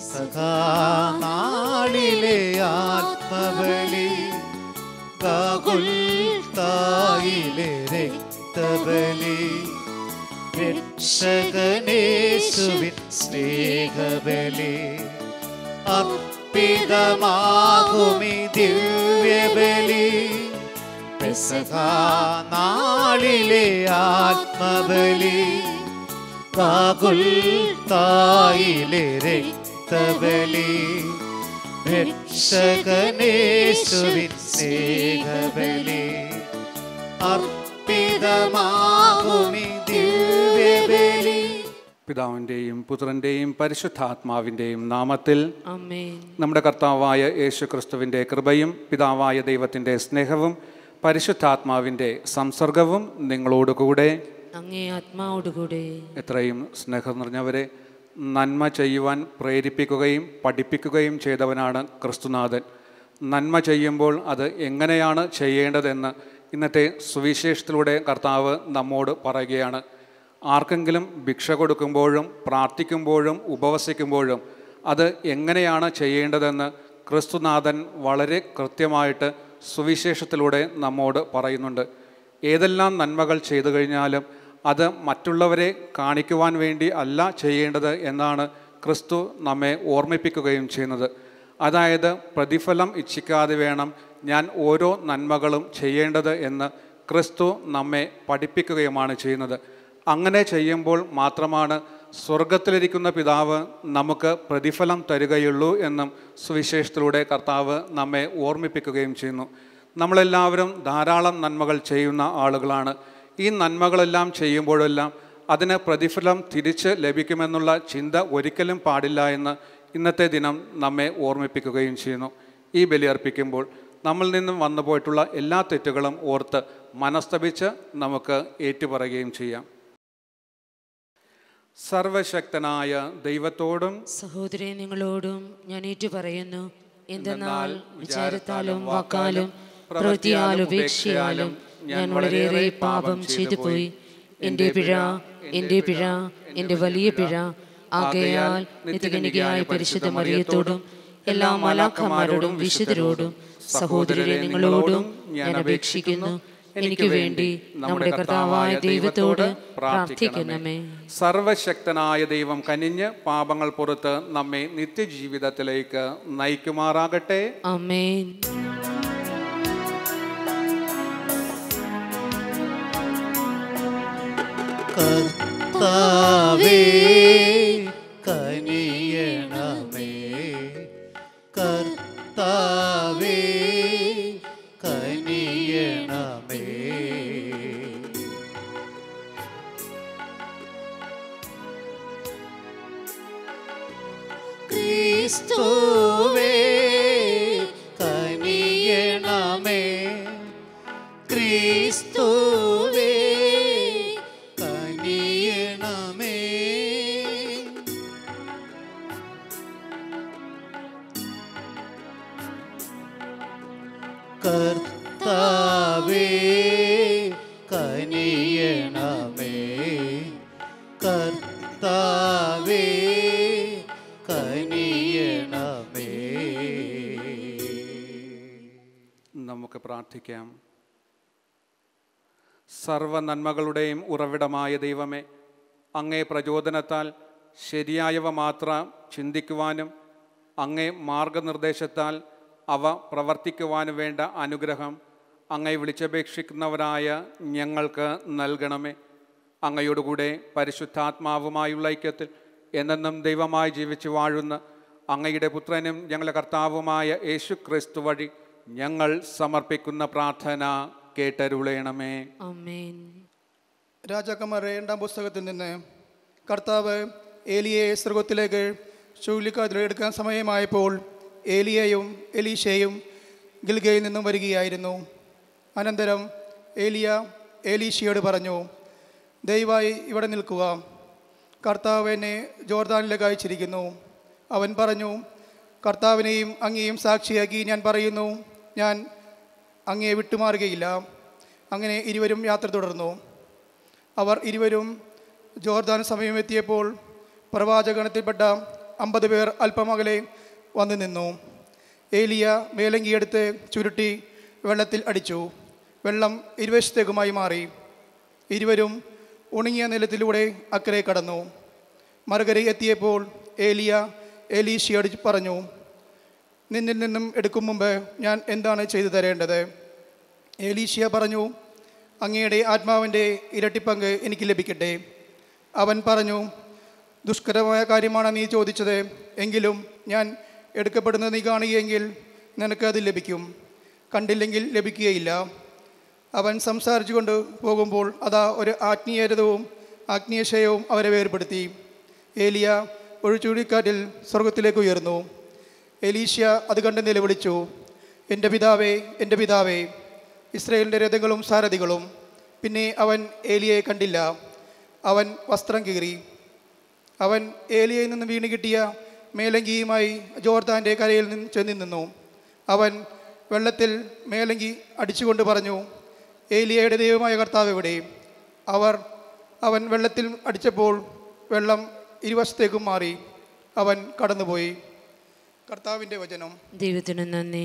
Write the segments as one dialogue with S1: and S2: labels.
S1: സഖാനാളിലെ ആത്മബലി ഗാഗുൽത്തായിലെ രക്തബലി രക്ഷകനേശുവിൻ സ്നേഹബലി അർപ്പിതമാകുമി ദിവ്യബലി പെസഹാനാളിലെ ആത്മബലി കാകുൽത്തായിലെ രക്തബലി രക്ഷകനേശുവിൻ സ്നേഹബലി അർപ്പിതമാകുമി ദിവ്യബലി
S2: പിതാവിൻ്റെയും പുത്രൻ്റെയും പരിശുദ്ധാത്മാവിൻ്റെയും നാമത്തിൽ
S3: അമ്മേൻ
S2: നമ്മുടെ കർത്താവായ യേശു ക്രിസ്തുവിൻ്റെ കൃപയും പിതാവായ ദൈവത്തിൻ്റെ സ്നേഹവും പരിശുദ്ധാത്മാവിൻ്റെ സംസർഗവും നിങ്ങളോടുകൂടെ
S3: അങ്ങേ ആത്മാവോടുകൂടെ
S2: എത്രയും സ്നേഹം നിറഞ്ഞവരെ നന്മ ചെയ്യുവാൻ പ്രേരിപ്പിക്കുകയും പഠിപ്പിക്കുകയും ചെയ്തവനാണ് ക്രിസ്തുനാഥൻ നന്മ ചെയ്യുമ്പോൾ അത് എങ്ങനെയാണ് ചെയ്യേണ്ടതെന്ന് ഇന്നത്തെ സുവിശേഷത്തിലൂടെ കർത്താവ് നമ്മോട് പറയുകയാണ് ആർക്കെങ്കിലും ഭിക്ഷ കൊടുക്കുമ്പോഴും പ്രാർത്ഥിക്കുമ്പോഴും ഉപവസിക്കുമ്പോഴും അത് എങ്ങനെയാണ് ചെയ്യേണ്ടതെന്ന് ക്രിസ്തുനാഥൻ വളരെ കൃത്യമായിട്ട് സുവിശേഷത്തിലൂടെ നമ്മോട് പറയുന്നുണ്ട് ഏതെല്ലാം നന്മകൾ ചെയ്തു കഴിഞ്ഞാലും അത് മറ്റുള്ളവരെ കാണിക്കുവാൻ വേണ്ടി അല്ല ചെയ്യേണ്ടത് എന്നാണ് ക്രിസ്തു നമ്മെ ഓർമ്മിപ്പിക്കുകയും ചെയ്യുന്നത് അതായത് പ്രതിഫലം ഇച്ഛിക്കാതെ വേണം ഞാൻ ഓരോ നന്മകളും ചെയ്യേണ്ടത് എന്ന് ക്രിസ്തു നമ്മെ പഠിപ്പിക്കുകയുമാണ് ചെയ്യുന്നത് അങ്ങനെ ചെയ്യുമ്പോൾ മാത്രമാണ് സ്വർഗത്തിലിരിക്കുന്ന പിതാവ് നമുക്ക് പ്രതിഫലം തരികയുള്ളൂ എന്നും സുവിശേഷത്തിലൂടെ കർത്താവ് നമ്മെ ഓർമ്മിപ്പിക്കുകയും ചെയ്യുന്നു നമ്മളെല്ലാവരും ധാരാളം നന്മകൾ ചെയ്യുന്ന ആളുകളാണ് ഈ നന്മകളെല്ലാം ചെയ്യുമ്പോഴെല്ലാം അതിന് പ്രതിഫലം തിരിച്ച് ലഭിക്കുമെന്നുള്ള ചിന്ത ഒരിക്കലും പാടില്ല എന്ന് ഇന്നത്തെ ദിനം നമ്മെ ഓർമ്മിപ്പിക്കുകയും ചെയ്യുന്നു ഈ ബലിയർപ്പിക്കുമ്പോൾ നമ്മിൽ നിന്നും വന്നു പോയിട്ടുള്ള എല്ലാ തെറ്റുകളും ഓർത്ത് മനസ്തപിച്ച് നമുക്ക് ഏറ്റുപറയുകയും ചെയ്യാം സർവശക്തനായ ദൈവത്തോടും
S3: സഹോദരി നിങ്ങളോടും ഞാൻ ഏറ്റു പറയുന്നു എന്തെന്നാൽ വിചാരത്താലും വാക്കാലും പ്രവൃത്തിയാലും ഉപേക്ഷയാലും ഞാൻ വളരെയേറെ പാപം ചെയ്തു പോയി എൻ്റെ പിഴ എൻ്റെ പിഴ എൻ്റെ വലിയ പിഴ ആകയാൽ നിത്യകനികയായ പരിശുദ്ധ മറിയത്തോടും എല്ലാ മാലാഖമാരോടും വിശുദ്ധരോടും സഹോദരരെ നിങ്ങളോടും ഞാൻ അപേക്ഷിക്കുന്നു എനിക്ക് വേണ്ടി നമ്മുടെ കർത്താവായ ദൈവത്തോട് പ്രാർത്ഥിക്കണമേ
S2: സർവശക്തനായ ദൈവം കനിഞ്ഞ് പാപങ്ങൾ പുറത്ത് നമ്മെ നിത്യജീവിതത്തിലേക്ക് നയിക്കുമാറാകട്ടെ
S3: അമേൻ
S1: കർത്താവേ കനിയണമേ കർത്താവേ കനിയണമേ ക്രിസ്തുവേ കനിയണമേ ക്രിസ്തുവേ കനിയണമേ കർത്താവേ കനിയണമേ കർത്താവേ കനിയണമേ
S2: നമുക്ക് പ്രാർത്ഥിക്കാം സർവ നന്മകളുടെയും ഉറവിടമായ ദൈവമേ അങ്ങേ പ്രചോദനത്താൽ ശരിയായവ മാത്രം ചിന്തിക്കുവാനും അങ്ങേ മാർഗനിർദ്ദേശത്താൽ അവ പ്രവർത്തിക്കുവാനും വേണ്ട അനുഗ്രഹം അങ്ങേ വിളിച്ചപേക്ഷിക്കുന്നവരായ ഞങ്ങൾക്ക് നൽകണമേ അങ്ങയോടുകൂടെ പരിശുദ്ധാത്മാവുമായുള്ള ഐക്യത്തിൽ എന്നെന്നും ദൈവമായി ജീവിച്ചു വാഴുന്ന അങ്ങയുടെ പുത്രനും ഞങ്ങളുടെ കർത്താവുമായ യേശു ക്രിസ്തു വഴി ഞങ്ങൾ സമർപ്പിക്കുന്ന പ്രാർത്ഥന കേട്ടരുളയണമേ
S3: അമേൻ
S4: രാജാക്കന്മാരുടെ രണ്ടാം പുസ്തകത്തിൽ നിന്ന് കർത്താവ് ഏലിയെ സ്വർഗത്തിലേക്ക് ചുഴലിക്കാതിലെടുക്കാൻ സമയമായപ്പോൾ ഏലിയയും എലീശയും ഗിൽഗയിൽ നിന്നും വരികയായിരുന്നു അനന്തരം ഏലിയ ഏലീശയോട് പറഞ്ഞു ദയവായി ഇവിടെ നിൽക്കുക കർത്താവ് എന്നെ ജോർദാനിലേക്ക് അയച്ചിരിക്കുന്നു അവൻ പറഞ്ഞു കർത്താവിനെയും അങ്ങയെയും സാക്ഷിയാക്കി ഞാൻ പറയുന്നു ഞാൻ അങ്ങയെ വിട്ടുമാറുകയില്ല അങ്ങനെ ഇരുവരും യാത്ര തുടർന്നു അവർ ഇരുവരും ജോർദാൻ സമയമെത്തിയപ്പോൾ പ്രവാചകണത്തിൽപ്പെട്ട അമ്പത് പേർ അല്പമകലെ വന്നു നിന്നു ഏലിയ മേലങ്കിയെടുത്ത് ചുരുട്ടി വെള്ളത്തിൽ അടിച്ചു വെള്ളം ഇരുവശത്തേക്കുമായി മാറി ഇരുവരും ഉണങ്ങിയ നിലത്തിലൂടെ അക്കരെ കടന്നു മറുകരെ എത്തിയപ്പോൾ ഏലിയ ഏലീശയോട് പറഞ്ഞു നിന്നിൽ നിന്നും എടുക്കും മുമ്പ് ഞാൻ എന്താണ് ചെയ്തു തരേണ്ടത് ഏലീഷ്യ പറഞ്ഞു അങ്ങയുടെ ആത്മാവിൻ്റെ ഇരട്ടിപ്പങ്ക് എനിക്ക് ലഭിക്കട്ടെ അവൻ പറഞ്ഞു ദുഷ്കരമായ കാര്യമാണ് നീ ചോദിച്ചത് എങ്കിലും ഞാൻ എടുക്കപ്പെടുന്നത് നീ കാണുകയെങ്കിൽ നിനക്ക് അത് ലഭിക്കും കണ്ടില്ലെങ്കിൽ ലഭിക്കുകയില്ല അവൻ സംസാരിച്ചുകൊണ്ട് പോകുമ്പോൾ അതാ ഒരു ആത്മീയരതവും ആഗ്നീയശയവും അവരെ വേർപെടുത്തി ഏലിയ ഒരു ചുഴലിക്കാറ്റിൽ സ്വർഗത്തിലേക്ക് ഉയർന്നു എലീഷ്യ അത് കണ്ട് നിലവിളിച്ചു എൻ്റെ പിതാവേ എൻ്റെ പിതാവേ ഇസ്രയേലിൻ്റെ രഥങ്ങളും സാരഥികളും പിന്നെ അവൻ ഏലിയയെ കണ്ടില്ല അവൻ വസ്ത്രം കീറി അവൻ ഏലിയയിൽ നിന്ന് വീണ് കിട്ടിയ മേലങ്കിയുമായി ജോർദാൻ്റെ കരയിൽ നിന്ന് ചെന്നി നിന്നു അവൻ വെള്ളത്തിൽ മേലങ്കി അടിച്ചുകൊണ്ട് പറഞ്ഞു ഏലിയയുടെ ദൈവമായ കർത്താവ് എവിടെ അവർ അവൻ വെള്ളത്തിൽ അടിച്ചപ്പോൾ വെള്ളം ഇരുവശത്തേക്കും മാറി അവൻ കടന്നുപോയി കർത്താവിൻ്റെ വചനം
S3: ദൈവത്തിന് നന്ദി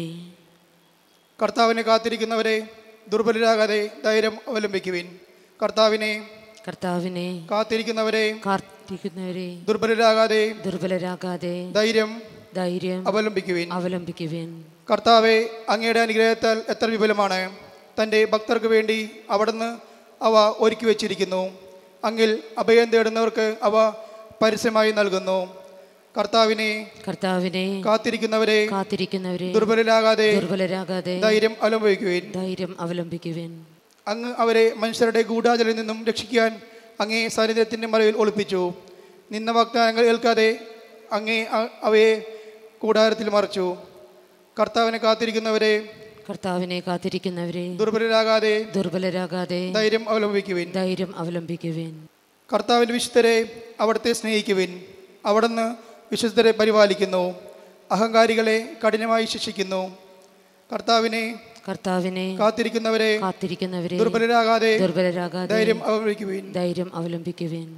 S4: കർത്താവിനെ കാത്തിരിക്കുന്നവരെ ദുർബലരാകാതെ ധൈര്യം അവലംബിക്കുവിൻ കർത്താവിനെ
S3: കർത്താവിനെ
S4: കാത്തിരിക്കുന്നവരെ
S3: കാത്തിരിക്കുന്നവരെ
S4: ദുർബലരാകാതെ
S3: ദുർബലരാകാതെ
S4: ധൈര്യം
S3: ധൈര്യം
S4: അവലംബിക്കുവിൻ
S3: അവലംബിക്കുവിൻ
S4: കർത്താവെ അങ്ങയുടെ അനുഗ്രഹത്താൽ എത്ര വിപുലമാണ് തൻ്റെ ഭക്തർക്ക് വേണ്ടി അവിടുന്ന് അവ ഒരുക്കി വച്ചിരിക്കുന്നു അങ്ങിൽ അഭയം തേടുന്നവർക്ക് അവ പരസ്യമായി നൽകുന്നു കർത്താവിനെ
S3: കർത്താവിനെ
S4: കാത്തിരിക്കുന്നവരെ
S3: കാത്തിരിക്കുന്നവരെ
S4: ദുർബലരാകാതെ
S3: ദുർബലരാകാതെ
S4: ധൈര്യം അവലംബിക്കുവിൻ
S3: ധൈര്യം അവലംബിക്കുവിൻ
S4: അങ്ങ് അവരെ മനുഷ്യരുടെ ഗൂഢാചലിൽ നിന്നും രക്ഷിക്കാൻ അങ്ങേ സാന്നിധ്യത്തിൻ്റെ മറവിൽ ഒളിപ്പിച്ചു നിന്ന വാഗ്ദാനങ്ങൾ ഏൽക്കാതെ അങ്ങേ അ- അവയെ കൂടാരത്തിൽ മറച്ചു കർത്താവിനെ കാത്തിരിക്കുന്നവരെ
S3: കർത്താവിനെ കാത്തിരിക്കുന്നവരെ
S4: ദുർബലരാകാതെ
S3: ദുർബലരാകാതെ
S4: ധൈര്യം അവലംബിക്കുവിൻ
S3: ധൈര്യം അവലംബിക്കുവിൻ
S4: കർത്താവിൻ്റെ വിശുദ്ധരെ അവിടുത്തെ സ്നേഹിക്കുവിൻ അവിടുന്ന് വിശുദ്ധരെ പരിപാലിക്കുന്നു അഹങ്കാരികളെ കഠിനമായി ശിക്ഷിക്കുന്നു കർത്താവിനെ
S3: കർത്താവിനെ
S4: കാത്തിരിക്കുന്നവരെ
S3: കാത്തിരിക്കുന്നവരെ
S4: ദുർബലരാകാതെ
S3: ദുർബലരാകാതെ
S4: ധൈര്യം അവലംബിക്കുവിൻ
S3: ധൈര്യം അവലംബിക്കുവിൻ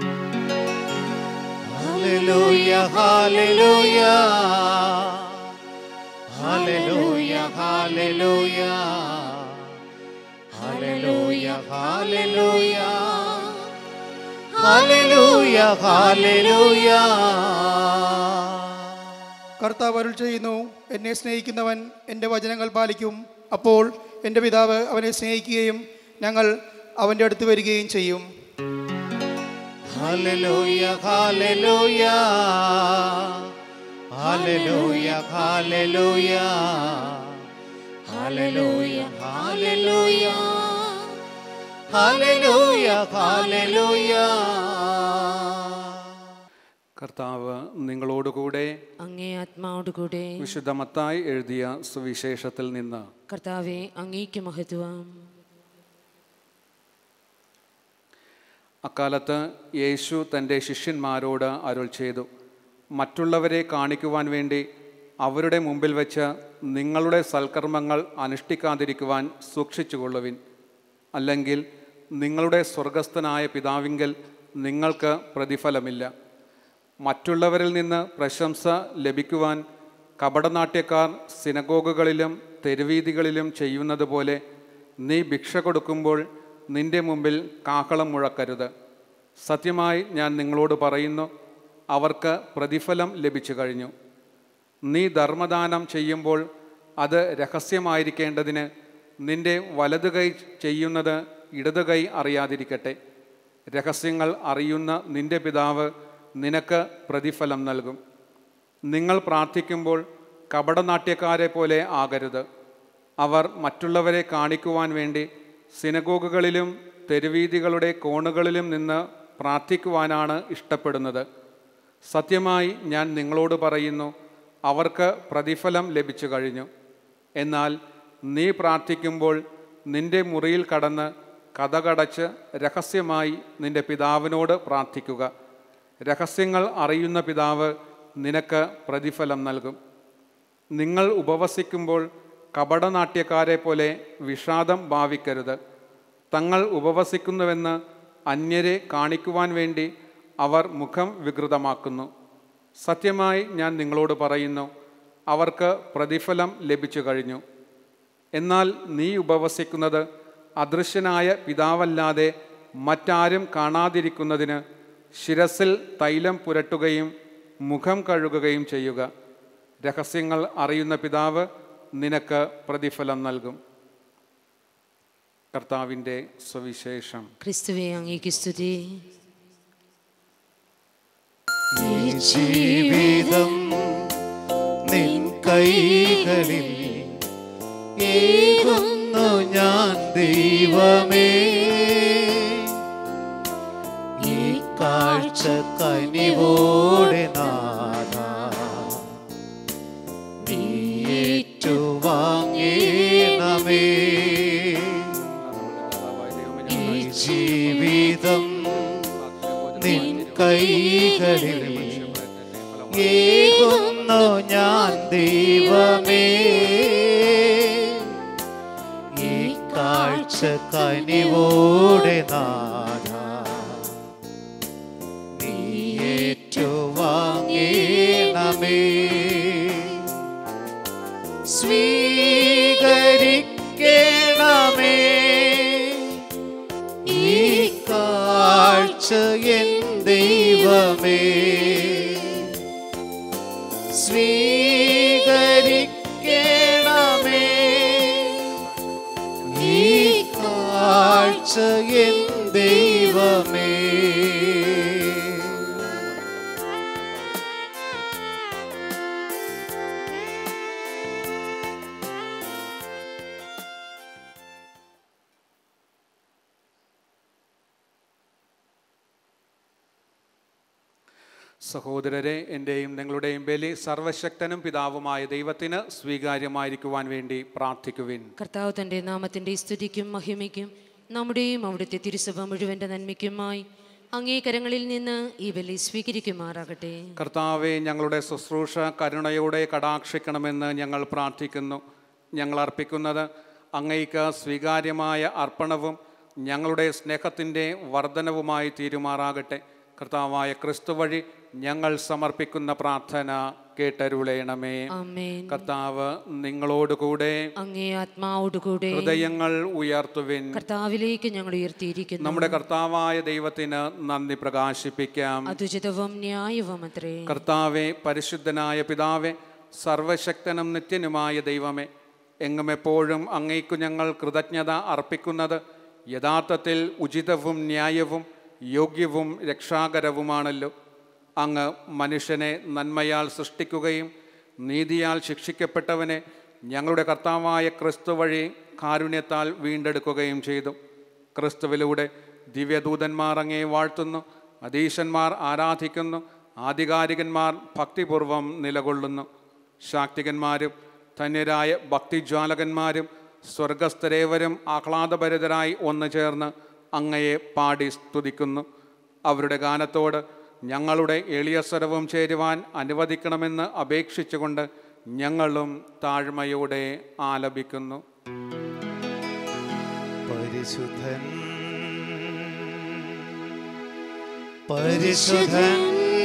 S1: Hallelujah, hallelujah. Hallelujah, hallelujah. Hallelujah, hallelujah. Hallelujah, hallelujah.
S4: കർത്താവ് അരുൾ ചെയ്യുന്നു എന്നെ സ്നേഹിക്കുന്നവൻ എൻ്റെ വചനങ്ങൾ പാലിക്കും അപ്പോൾ എൻ്റെ പിതാവ് അവനെ സ്നേഹിക്കുകയും ഞങ്ങൾ അവൻ്റെ അടുത്ത് വരികയും ചെയ്യും
S1: Hallelujah, hallelujah. Hallelujah, hallelujah. Hallelujah, hallelujah. Hallelujah, hallelujah.
S2: കർത്താവ് നിങ്ങളോടുകൂടെ
S3: അങ്ങേ ആത്മാവോടുകൂടെ
S2: വിശുദ്ധ മത്തായി എഴുതിയ സുവിശേഷത്തിൽ നിന്ന്
S3: കർത്താവെ അങ്ങേക്ക് മഹത്വം
S2: അക്കാലത്ത് യേശു തൻ്റെ ശിഷ്യന്മാരോട് അരുൾ ചെയ്തു മറ്റുള്ളവരെ കാണിക്കുവാൻ വേണ്ടി അവരുടെ മുമ്പിൽ വെച്ച് നിങ്ങളുടെ സൽക്കർമ്മങ്ങൾ അനുഷ്ഠിക്കാതിരിക്കുവാൻ സൂക്ഷിച്ചുകൊള്ളുവിൻ അല്ലെങ്കിൽ നിങ്ങളുടെ സ്വർഗസ്ഥനായ പിതാവിങ്കൽ നിങ്ങൾക്ക് പ്രതിഫലമില്ല മറ്റുള്ളവരിൽ നിന്ന് പ്രശംസ ലഭിക്കുവാൻ കപടനാട്യക്കാർ സിനഗോഗുകളിലും തെരുവീതികളിലും ചെയ്യുന്നത് പോലെ നീ ഭിക്ഷ കൊടുക്കുമ്പോൾ നിന്റെ മുമ്പിൽ കാഹളം മുഴക്കരുത് സത്യമായി ഞാൻ നിങ്ങളോട് പറയുന്നു അവർക്ക് പ്രതിഫലം ലഭിച്ചു കഴിഞ്ഞു നീ ധർമ്മദാനം ചെയ്യുമ്പോൾ അത് രഹസ്യമായിരിക്കേണ്ടതിന് നിന്റെ വലതു കൈ ചെയ്യുന്നത് ഇടതു കൈ അറിയാതിരിക്കട്ടെ രഹസ്യങ്ങൾ അറിയുന്ന നിന്റെ പിതാവ് നിനക്ക് പ്രതിഫലം നൽകും നിങ്ങൾ പ്രാർത്ഥിക്കുമ്പോൾ കപടനാട്യക്കാരെ പോലെ ആകരുത് അവർ മറ്റുള്ളവരെ കാണിക്കുവാൻ വേണ്ടി സിനഗോഗുകളിലും തെരുവീതികളുടെ കോണുകളിലും നിന്ന് പ്രാർത്ഥിക്കുവാനാണ് ഇഷ്ടപ്പെടുന്നത് സത്യമായി ഞാൻ നിങ്ങളോട് പറയുന്നു അവർക്ക് പ്രതിഫലം ലഭിച്ചു കഴിഞ്ഞു എന്നാൽ നീ പ്രാർത്ഥിക്കുമ്പോൾ നിന്റെ മുറിയിൽ കടന്ന് കഥകടച്ച് രഹസ്യമായി നിന്റെ പിതാവിനോട് പ്രാർത്ഥിക്കുക രഹസ്യങ്ങൾ അറിയുന്ന പിതാവ് നിനക്ക് പ്രതിഫലം നൽകും നിങ്ങൾ ഉപവസിക്കുമ്പോൾ കപടനാട്യക്കാരെ പോലെ വിഷാദം ഭാവിക്കരുത് തങ്ങൾ ഉപവസിക്കുന്നുവെന്ന് അന്യരെ കാണിക്കുവാൻ വേണ്ടി അവർ മുഖം വികൃതമാക്കുന്നു സത്യമായി ഞാൻ നിങ്ങളോട് പറയുന്നു അവർക്ക് പ്രതിഫലം ലഭിച്ചു കഴിഞ്ഞു എന്നാൽ നീ ഉപവസിക്കുന്നത് അദൃശ്യനായ പിതാവല്ലാതെ മറ്റാരും കാണാതിരിക്കുന്നതിന് ശിരസിൽ തൈലം പുരട്ടുകയും മുഖം കഴുകുകയും ചെയ്യുക രഹസ്യങ്ങൾ അറിയുന്ന പിതാവ് നിനക്ക് പ്രതിഫലം നൽകും കർത്താവിൻ്റെ സുവിശേഷം
S3: ക്രിസ്തുവെ അങ്ങേക്ക് സ്തുതി
S1: ഈ ജീവിതം നിൻ കൈകളിൽ ഏകുന്നു ഞാൻ ദൈവമേ ഈ കാഴ്ച കനിവോടെ നാഥ നീ ഏറ്റുവാങ്ങേണമേ ഈ ജീവിതം നിൻ കൈകളിൽ ഏകുന്നു ഞാൻ ദൈവമേ ഈ കാഴ്ച കനിവോടെ നാഥ നീ ഏറ്റുവാങ്ങേണമേ സ്വീകരിക്കണമേ ഈ കാഴ്ച എൻ ദൈവമേ സ്വീകരിക്കണമേ ഈ കാഴ്ച എൻ ദൈവമേ
S2: സഹോദരരെ എൻ്റെയും നിങ്ങളുടെയും ബലി സർവശക്തനും പിതാവുമായ ദൈവത്തിന് സ്വീകാര്യമായിരിക്കുവാൻ വേണ്ടി പ്രാർത്ഥിക്കുവിൻ
S3: കർത്താവ് തൻ്റെ നാമത്തിൻ്റെ സ്തുതിക്കും മഹിമയ്ക്കും നമ്മുടെയും അവിടുത്തെ തിരുസഭ മുഴുവൻ്റെ നന്മയ്ക്കുമായി അങ്ങേ കരങ്ങളിൽ നിന്ന് ഈ ബലി സ്വീകരിക്കുമാറാകട്ടെ
S2: കർത്താവെ ഞങ്ങളുടെ ശുശ്രൂഷ കരുണയോടെ കടാക്ഷിക്കണമെന്ന് ഞങ്ങൾ പ്രാർത്ഥിക്കുന്നു ഞങ്ങൾ അർപ്പിക്കുന്നത് അങ്ങയ്ക്ക് സ്വീകാര്യമായ അർപ്പണവും ഞങ്ങളുടെ സ്നേഹത്തിൻ്റെ വർധനവുമായി തീരുമാറാകട്ടെ കർത്താവായ ക്രിസ്തു വഴി ഞങ്ങൾ സമർപ്പിക്കുന്ന പ്രാർത്ഥന കേട്ടരുളയണമേ
S3: ആമേൻ
S2: കർത്താവ് നിങ്ങളോടുകൂടെ
S3: അങ്ങേ ആത്മാവോടുകൂടെ
S2: ഹൃദയങ്ങൾ ഉയർത്തുവിൻ
S3: കർത്താവിലേക്ക് ഞങ്ങൾ ഉയർത്തിയിരിക്കുന്നു
S2: നമ്മുടെ കർത്താവായ ദൈവത്തിന് നന്ദി പ്രകാശിപ്പിക്കാം
S3: അതുചിതവും ന്യായവും അത്രേ
S2: കർത്താവെ പരിശുദ്ധനായ പിതാവെ സർവശക്തനും നിത്യനുമായ ദൈവമേ എങ്ങും എപ്പോഴും അങ്ങേക്കു ഞങ്ങൾ കൃതജ്ഞത അർപ്പിക്കുന്നത് യഥാർത്ഥത്തിൽ ഉചിതവും ന്യായവും യോഗ്യവും രക്ഷാകരവുമാണല്ലോ അങ്ങ് മനുഷ്യനെ നന്മയാൽ സൃഷ്ടിക്കുകയും നീതിയാൽ ശിക്ഷിക്കപ്പെട്ടവനെ ഞങ്ങളുടെ കർത്താവായ ക്രിസ്തു വഴി കാരുണ്യത്താൽ വീണ്ടെടുക്കുകയും ചെയ്തു ക്രിസ്തുവിലൂടെ ദിവ്യദൂതന്മാർ അങ്ങേ വാഴ്ത്തുന്നു അധീശന്മാർ ആരാധിക്കുന്നു ആധികാരികന്മാർ ഭക്തിപൂർവം നിലകൊള്ളുന്നു ശാക്തികന്മാരും ധന്യരായ ഭക്തിജ്വാലകന്മാരും സ്വർഗസ്ഥരേവരും ആഹ്ലാദഭരിതരായി ഒന്നു ചേർന്ന് അങ്ങയെ പാടി സ്തുതിക്കുന്നു അവരുടെ ഗാനത്തോട് ഞങ്ങളുടെ എളിയ സ്വരവും ചേരുവാൻ അനുവദിക്കണമെന്ന് അപേക്ഷിച്ചുകൊണ്ട് ഞങ്ങളും താഴ്മയോടെ ആലപിക്കുന്നു
S1: പരിശുദ്ധൻ പരിശുദ്ധൻ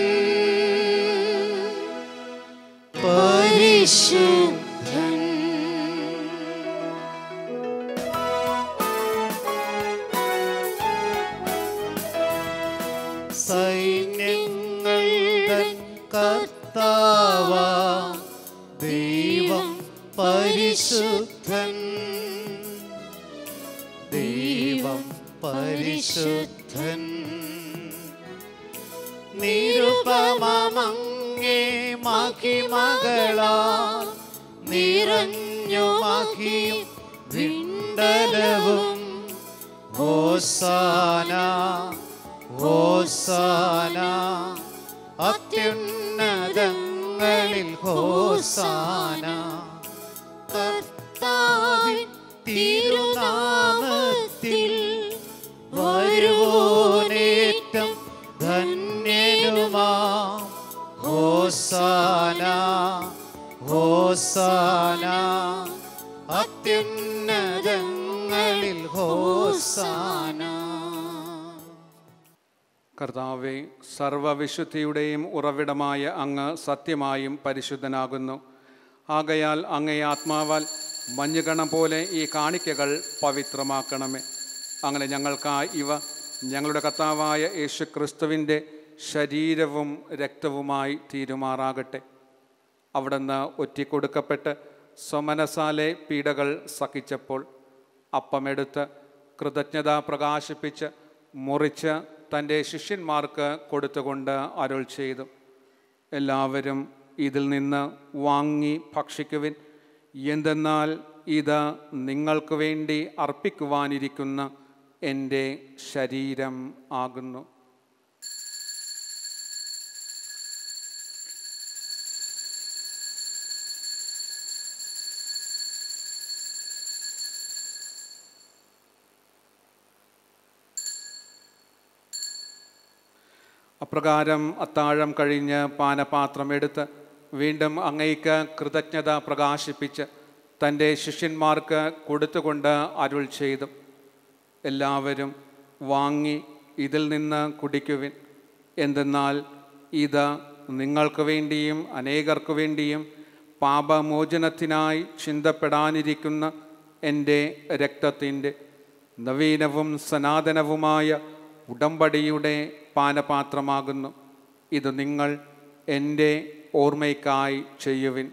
S1: പരിശുദ്ധൻ സൈന്യങ്ങൾ തൻ കർത്താവ ദൈവം പരിശുദ്ധൻ ദൈവം പരിശുദ്ധൻ നിരുപമങ്ങേ മഹിമകളാ നിറഞ്ഞു മഹിയും വിണ്ടലവും ഹോസാന ഹോസാന അത്യുന്നതങ്ങളിൽ ഹോസാന കർത്താവിൻ തിരുനാമത്തിൽ വരുവോനേറ്റം ധന്യനുമാ ഹോസാന ഹോസാന അത്യുന്നതങ്ങളിൽ ഹോസാന
S2: കർത്താവെ സർവവിശുദ്ധിയുടെയും ഉറവിടമായ അങ്ങ് സത്യമായും പരിശുദ്ധനാകുന്നു ആകയാൽ അങ്ങേ ആത്മാവാൽ മഞ്ഞുകണം പോലെ ഈ കാണിക്കകൾ പവിത്രമാക്കണമേ അങ്ങനെ ഞങ്ങൾക്കായി ഇവ ഞങ്ങളുടെ കർത്താവായ യേശു ക്രിസ്തുവിൻ്റെ ശരീരവും രക്തവുമായി തീരുമാറാകട്ടെ അവിടുന്ന് ഒറ്റിക്കൊടുക്കപ്പെട്ട് സ്വമനസാലെ പീഡകൾ സഹിച്ചപ്പോൾ അപ്പമെടുത്ത് കൃതജ്ഞത പ്രകാശിപ്പിച്ച് മുറിച്ച് തൻ്റെ ശിഷ്യന്മാർക്ക് കൊടുത്തുകൊണ്ട് അരുൾ ചെയ്തു എല്ലാവരും ഇതിൽ നിന്ന് വാങ്ങി ഭക്ഷിക്കുവിൻ എന്തെന്നാൽ ഇത് നിങ്ങൾക്ക് വേണ്ടി അർപ്പിക്കുവാനിരിക്കുന്ന എൻ്റെ ശരീരം ആകുന്നു അപ്രകാരം അത്താഴം കഴിഞ്ഞ് പാനപാത്രം എടുത്ത് വീണ്ടും അങ്ങയ്ക്ക് കൃതജ്ഞത പ്രകാശിപ്പിച്ച് തൻ്റെ ശിഷ്യന്മാർക്ക് കൊടുത്തുകൊണ്ട് അരുൾ ചെയ്തു എല്ലാവരും വാങ്ങി ഇതിൽ നിന്ന് കുടിക്കുവിൻ എന്തെന്നാൽ ഇത് നിങ്ങൾക്ക് വേണ്ടിയും അനേകർക്ക് വേണ്ടിയും പാപമോചനത്തിനായി ചിന്തപ്പെടാനിരിക്കുന്ന എൻ്റെ രക്തത്തിൻ്റെ നവീനവും സനാതനവുമായ ഉടമ്പടിയുടെ പാനപാത്രമാകുന്നു ഇത് നിങ്ങൾ എൻ്റെ ഓർമ്മയ്ക്കായി ചെയ്യുവിൻ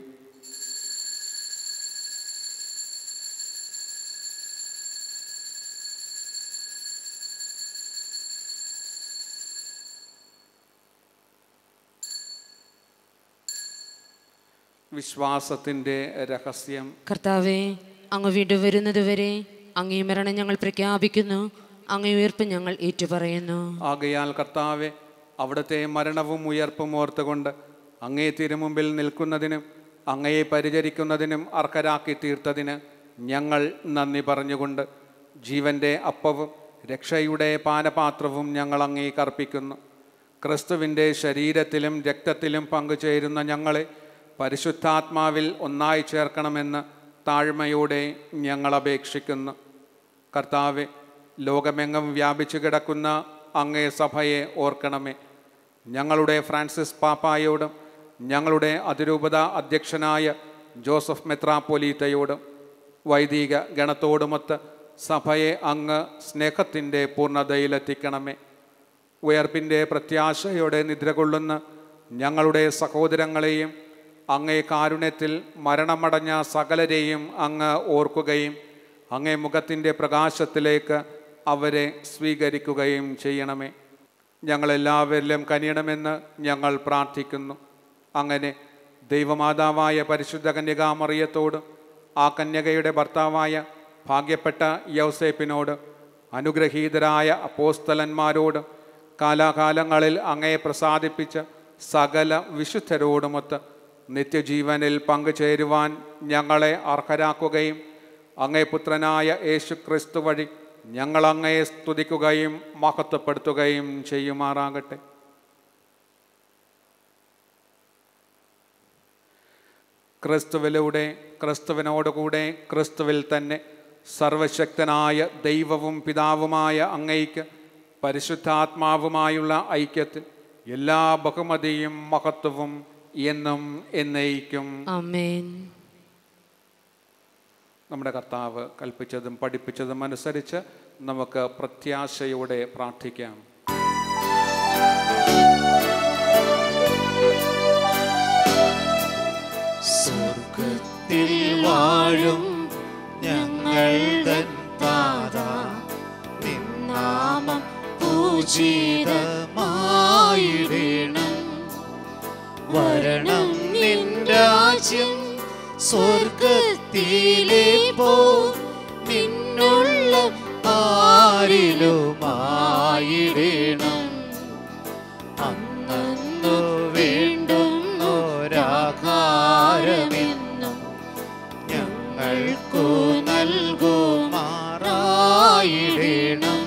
S2: വിശ്വാസത്തിൻ്റെ രഹസ്യം
S3: കർത്താവെ അങ്ങ് വീണ്ടും വരുന്നതുവരെ അങ്ങേ മരണം ഞങ്ങൾ പ്രഖ്യാപിക്കുന്നു അങ്ങേ ഉയർപ്പ് ഞങ്ങൾ ഏറ്റുപറയുന്നു
S2: ആകയാൽ കർത്താവെ അവിടുത്തെ മരണവും ഉയർപ്പും ഓർത്തുകൊണ്ട് അങ്ങേ തിരുമുമ്പിൽ നിൽക്കുന്നതിനും അങ്ങയെ പരിചരിക്കുന്നതിനും അർഹരാക്കി തീർത്തതിന് ഞങ്ങൾ നന്ദി പറഞ്ഞുകൊണ്ട് ജീവൻ്റെ അപ്പവും രക്ഷയുടെ പാനപാത്രവും ഞങ്ങൾ അങ്ങേക്ക് അർപ്പിക്കുന്നു ക്രിസ്തുവിൻ്റെ ശരീരത്തിലും രക്തത്തിലും പങ്കുചേരുന്ന ഞങ്ങളെ പരിശുദ്ധാത്മാവിൽ ഒന്നായി ചേർക്കണമെന്ന് താഴ്മയോടെ ഞങ്ങൾ അപേക്ഷിക്കുന്നു കർത്താവെ ലോകമെങ്ങും വ്യാപിച്ചു കിടക്കുന്ന അങ്ങേ സഭയെ ഓർക്കണമേ ഞങ്ങളുടെ ഫ്രാൻസിസ് പാപ്പായോടും ഞങ്ങളുടെ അതിരൂപത അധ്യക്ഷനായ ജോസഫ് മെത്രാപ്പൊലീത്തയോടും വൈദിക ഗണത്തോടുമൊത്ത് സഭയെ അങ്ങ് സ്നേഹത്തിൻ്റെ പൂർണ്ണതയിലെത്തിക്കണമേ ഉയർപ്പിൻ്റെ പ്രത്യാശയോടെ നിദ്ര കൊള്ളുന്ന ഞങ്ങളുടെ സഹോദരങ്ങളെയും അങ്ങേ കാരുണ്യത്തിൽ മരണമടഞ്ഞ സകലരെയും അങ്ങ് ഓർക്കുകയും അങ്ങേ മുഖത്തിൻ്റെ പ്രകാശത്തിലേക്ക് അവരെ സ്വീകരിക്കുകയും ചെയ്യണമേ ഞങ്ങളെല്ലാവരിലും കനിയണമെന്ന് ഞങ്ങൾ പ്രാർത്ഥിക്കുന്നു അങ്ങനെ ദൈവമാതാവായ പരിശുദ്ധ കന്യകാമറിയത്തോടും ആ കന്യകയുടെ ഭർത്താവായ ഭാഗ്യപ്പെട്ട യൗസേപ്പിനോട് അനുഗ്രഹീതരായ അപ്പോസ്തലന്മാരോടും കാലാകാലങ്ങളിൽ അങ്ങയെ പ്രസാദിപ്പിച്ച സകല വിശുദ്ധരോടുമൊത്ത് നിത്യജീവനിൽ പങ്കുചേരുവാൻ ഞങ്ങളെ അർഹരാക്കുകയും അങ്ങേ പുത്രനായ യേശു ക്രിസ്തു വഴി ഞങ്ങൾ അങ്ങയെ സ്തുതിക്കുകയും മഹത്വപ്പെടുത്തുകയും ചെയ്യുമാറാകട്ടെ ക്രിസ്തുവിലൂടെ ക്രിസ്തുവിനോടുകൂടെ ക്രിസ്തുവിൽ തന്നെ സർവശക്തനായ ദൈവവും പിതാവുമായ അങ്ങയ്ക്ക് പരിശുദ്ധാത്മാവുമായുള്ള ഐക്യത്തിൽ എല്ലാ ബഹുമതിയും മഹത്വവും എന്നും എന്നേക്കും
S3: ആമേൻ
S2: നമ്മുടെ കർത്താവ് കൽപ്പിച്ചതും പഠിപ്പിച്ചതും അനുസരിച്ച് നമുക്ക് പ്രത്യാശയോടെ പ്രാർത്ഥിക്കാം
S1: സ്വർഗത്തിൽ വാഴും ഞങ്ങൾ തൻ താത നിന്നാമം പൂജിതമായിടണം വരണം നിൻ രാജ്യം സ്വർഗത്തിലെ പോ നിന്നുള്ള ആരിലുമായിടണം അന്നു വേണ്ടുന്നൊരാഹാരമെന്നും ഞങ്ങൾക്കു നൽകുമാറായിടണം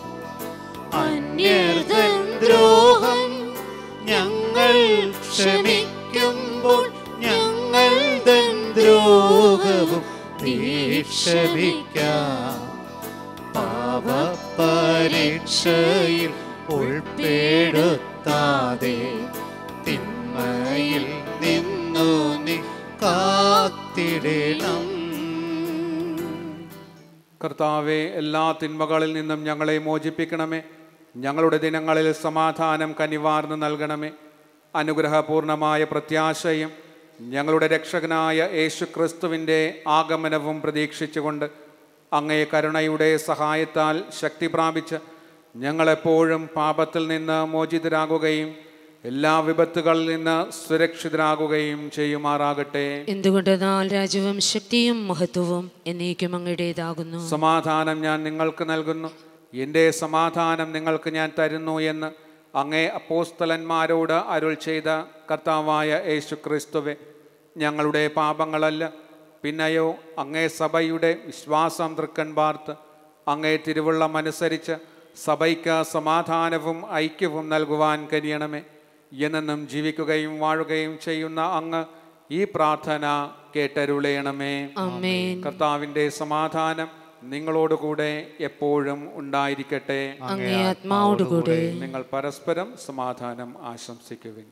S1: അന്യർതൻ ദ്രോഹം ഞങ്ങൾ ക്ഷമിക്കുമ്പോൾ ഞങ്ങൾ തൻ ദ്രോഹവും നീ ക്ഷമിക്കാം പാപപരീക്ഷയിൽ ഉൾപ്പെടുത്താതെ തിന്മയിൽ നിന്നു നീ കാത്തിടണം
S2: കർത്താവെ എല്ലാ തിന്മകളിൽ നിന്നും ഞങ്ങളെ മോചിപ്പിക്കണമേ ഞങ്ങളുടെ ദിനങ്ങളിൽ സമാധാനം കനിവാർന്ന് നൽകണമേ അനുഗ്രഹപൂർണമായ പ്രത്യാശയും ഞങ്ങളുടെ രക്ഷകനായ യേശു ക്രിസ്തുവിൻ്റെ ആഗമനവും പ്രതീക്ഷിച്ചുകൊണ്ട് അങ്ങേ കരുണയുടെ സഹായത്താൽ ശക്തി പ്രാപിച്ച് ഞങ്ങളെപ്പോഴും പാപത്തിൽ നിന്ന് മോചിതരാകുകയും എല്ലാ വിപത്തുകളിൽ നിന്ന് സുരക്ഷിതരാകുകയും ചെയ്യുമാറാകട്ടെ
S3: എന്തുകൊണ്ടെന്നാൽ രാജ്യവും ശക്തിയും മഹത്വവും എന്നേക്കും അങ്ങയുടേതാകുന്നു
S2: സമാധാനം ഞാൻ നിങ്ങൾക്ക് നൽകുന്നു എൻ്റെ സമാധാനം നിങ്ങൾക്ക് ഞാൻ തരുന്നു എന്ന് അങ്ങേ അപ്പോസ്തലന്മാരോട് അരുൾ ചെയ്ത കർത്താവായ യേശു ക്രിസ്തുവെ ഞങ്ങളുടെ പാപങ്ങളല്ല പിന്നെയോ അങ്ങേ സഭയുടെ വിശ്വാസം തൃക്കൺ പാർത്ത് അങ്ങേ തിരുവുള്ളം അനുസരിച്ച് സഭയ്ക്ക് സമാധാനവും ഐക്യവും നൽകുവാൻ കഴിയണമേ എന്നെന്നും ജീവിക്കുകയും വാഴുകയും ചെയ്യുന്ന അങ്ങ് ഈ പ്രാർത്ഥന കേട്ടരുളയണമേ
S3: അമ്മേൻ
S2: കർത്താവിൻ്റെ സമാധാനം നിങ്ങളോടുകൂടെ എപ്പോഴും ഉണ്ടായിരിക്കട്ടെ
S3: അങ്ങേ ആത്മാവോടുകൂടെ
S2: നിങ്ങൾ പരസ്പരം സമാധാനം ആശംസിക്കുവിൻ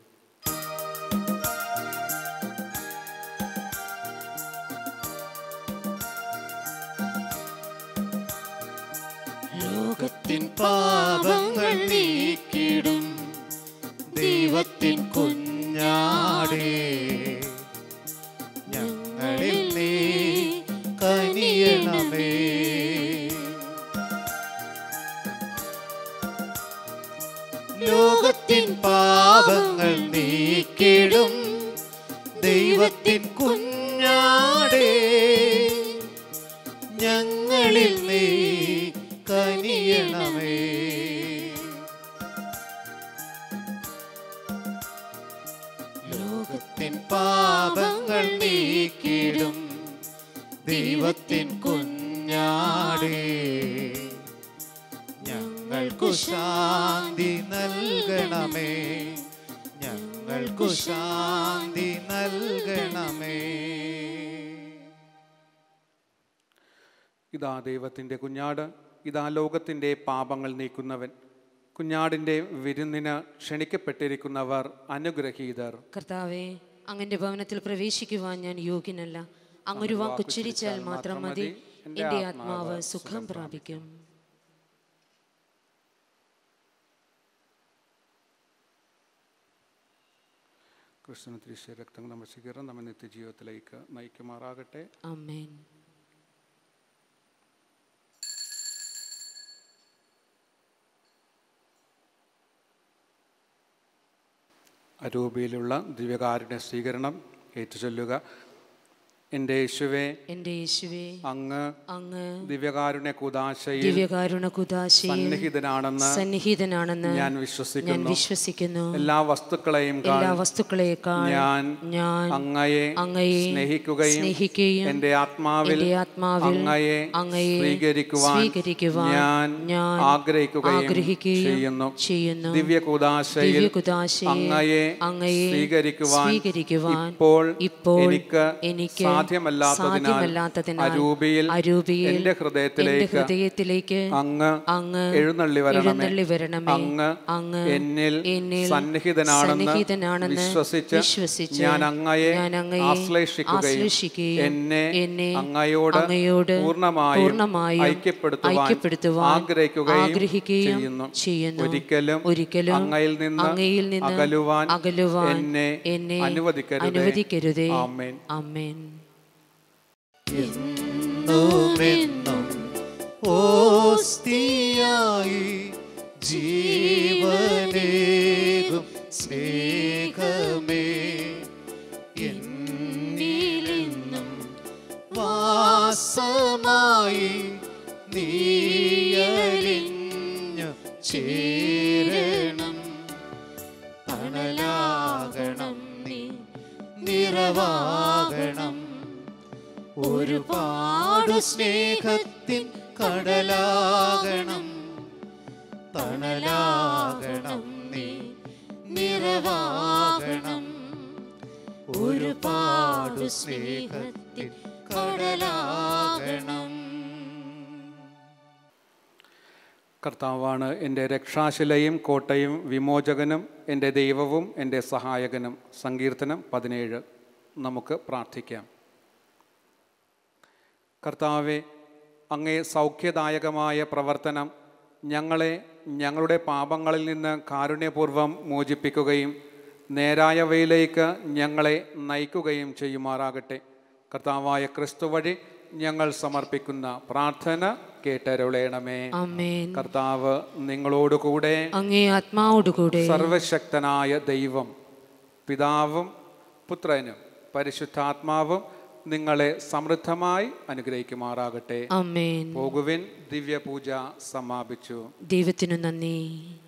S1: ലോകത്തിൻ പാപങ്ങൾ നീക്കിടും ദൈവത്തിൻ കുഞ്ഞാടേ ഞങ്ങളിൽ നീ കനിയണമേ ലോകത്തിൻ പാപങ്ങൾ നീക്കിടും ദൈവത്തിൻ കുഞ്ഞാടേ ഞങ്ങളിൽ നീ കനിയണമേ ലോകത്തിൻ പാപങ്ങൾ നീക്കിടും ദൈവത്തിൻ കുഞ്ഞാടേ ഞങ്ങൾക്കു ശാന്തി നൽകണമേ ഞങ്ങൾക്കു ശാന്തി നൽകണമേ
S2: ഇതാ ദൈവത്തിൻ്റെ കുഞ്ഞാട് ഇതാ ലോകത്തിൻ്റെ പാപങ്ങൾ നീക്കുന്നവൻ കുഞ്ഞാടിൻ്റെ വിരുന്നിന് ക്ഷണിക്കപ്പെട്ടിരിക്കുന്നവർ അനുഗ്രഹീതർ
S3: കർത്താവെ അങ്ങന്റെ ഭവനത്തിൽ പ്രവേശിക്കുവാൻ ഞാൻ യോഗ്യനല്ല അങ്ങൊരു വാക്കുച്ചരിച്ചാൽ മാത്രം മതി എന്റെ ആത്മാവ് സുഖം പ്രാപിക്കും
S2: കൃഷ്ണ തിരിച്ച രക്തം നമസ്കാരം നമ്മെ നിത്യജീവിതത്തിലേക്ക് നയിക്കുമാറാകട്ടെ
S3: അമ്മേൻ
S2: അരൂപയിലുള്ള ദിവ്യകാരുണ്യ സ്വീകരണം ഏറ്റുചൊല്ലുക എൻ്റെ യേശുവെ
S3: എന്റെ യേശുവെ
S2: അങ്ങ്
S3: അങ്ങ്
S2: ദിവ്യകാരുണ്യ കുദാശയിൽ
S3: ദിവ്യകാരുണ കുദാശയിൽ
S2: സന്നിഹിതനാണെന്ന്
S3: സന്നിഹിതനാണെന്ന്
S2: ഞാൻ
S3: ഞാൻ
S2: വിശ്വസിക്കുന്നു
S3: വിശ്വസിക്കുന്നു
S2: എല്ലാ വസ്തുക്കളെയും
S3: എല്ലാ
S2: കാൾ
S3: വസ്തുക്കളെക്കാൾ
S2: ഞാൻ
S3: ഞാൻ
S2: അങ്ങയെ
S3: അങ്ങയെ
S2: സ്നേഹിക്കുകയും
S3: സ്നേഹിക്കുകയും
S2: എൻ്റെ ആത്മാവിൽ
S3: എന്റെ ആത്മാവിൽ
S2: അങ്ങയെ
S3: അങ്ങയെ
S2: സ്വീകരിക്കുവാൻ
S3: സ്വീകരിക്കുവാൻ
S2: ഞാൻ
S3: ഞാൻ
S2: ആഗ്രഹിക്കുകയും
S3: ആഗ്രഹിക്കുകയും
S2: ചെയ്യുന്നു
S3: ചെയ്യുന്നു
S2: ദിവ്യ കുദാശയിൽ
S3: ദിവ്യകുദാശയിൽ
S2: അങ്ങയെ
S3: അങ്ങയെ
S2: സ്വീകരിക്കുവാൻ
S3: സ്വീകരിക്കുവാൻ
S2: ഇപ്പോൾ
S3: ഇപ്പോൾ
S2: എനിക്ക്
S3: എനിക്ക്
S2: സാധ്യമല്ലാത്തതിനാൽ
S3: സാധ്യമല്ലാത്തതിനാൽ
S2: അരൂപിയിൽ
S3: അരൂപിയിൽ
S2: എൻ്റെ ഹൃദയത്തിലേക്ക്
S3: എന്റെ ഹൃദയത്തിലേക്ക്
S2: അങ്ങ്
S3: അങ്ങ്
S2: എഴുന്നള്ളി വരണമേ
S3: എഴുന്നള്ളി വരണമേ
S2: അങ്ങ്
S3: അങ്ങ്
S2: എന്നിൽ
S3: എന്നിൽ
S2: സന്നിഹിതനാണെന്ന്
S3: സന്നിഹിതനാണെന്ന്
S2: വിശ്വസിച്ച്
S3: വിശ്വസിച്ച്
S2: ഞാൻ അങ്ങയെ
S3: ഞാൻ അങ്ങയെ
S2: ആശ്ലേഷിക്കുകയും
S3: ആശ്ലേഷിക്കുകയും
S2: എന്നെ
S3: എന്നെ
S2: അങ്ങയോട്
S3: അങ്ങയോട്
S2: പൂർണ്ണമായും
S3: പൂർണ്ണമായും
S2: ഐക്യപ്പെടുത്തുവാൻ
S3: ഐക്യപ്പെടുത്തുവാൻ
S2: ആഗ്രഹിക്കുകയും
S3: ആഗ്രഹിക്കുകയും
S2: ചെയ്യുന്നു
S3: ചെയ്യുന്നു.
S2: ഒരിക്കലും
S3: ഒരിക്കലും
S2: അങ്ങയിൽ നിന്ന്
S3: അങ്ങയിൽ നിന്ന്
S2: അകലുവാൻ
S3: അകലുവാൻ
S2: എന്നെ
S3: എന്നെ
S2: അനുവദിക്കരുതേ
S3: അനുവദിക്കരുതേ
S2: ആമേൻ
S3: അമ്മേൻ
S1: എന്നുമെന്നും ഓസ്തിയായി ജീവനേകും സ്നേഹമേ എന്നിലെന്നും വാസമായി നീയലിഞ്ഞു ചേരണം തണലാകണം നീ നിറവാകണം ഒരുപാട് സ്നേഹത്തിൻ കടലാകണം തണലാകണം നീ നിറവാകണം ഒരുപാട് സ്നേഹത്തിൻ കടലാകണം
S2: കർത്താവാണ് എൻ്റെ രക്ഷാശിലയും കോട്ടയും വിമോചകനും എൻ്റെ ദൈവവും എൻ്റെ സഹായകനും സങ്കീർത്തനം പതിനേഴ് നമുക്ക് പ്രാർത്ഥിക്കാം കർത്താവെ അങ്ങേ സൗഖ്യദായകമായ പ്രവർത്തനം ഞങ്ങളെ ഞങ്ങളുടെ പാപങ്ങളിൽ നിന്ന് കാരുണ്യപൂർവ്വം മോചിപ്പിക്കുകയും നേരായവയിലേക്ക് ഞങ്ങളെ നയിക്കുകയും ചെയ്യുമാറാകട്ടെ കർത്താവായ ക്രിസ്തു വഴി ഞങ്ങൾ സമർപ്പിക്കുന്ന പ്രാർത്ഥന കേട്ടരുളേണമേ
S3: അമ്മേൻ
S2: കർത്താവ് നിങ്ങളോടുകൂടെ
S3: അങ്ങേ ആത്മാവോടുകൂടെ
S2: സർവശക്തനായ ദൈവം പിതാവും പുത്രനും പരിശുദ്ധാത്മാവും നിങ്ങളെ സമൃദ്ധമായി അനുഗ്രഹിക്കുമാറാകട്ടെ
S3: അമ്മേൻ
S2: പോകുവിൻ ദിവ്യപൂജ സമാപിച്ചു
S3: ദൈവത്തിനു നന്ദി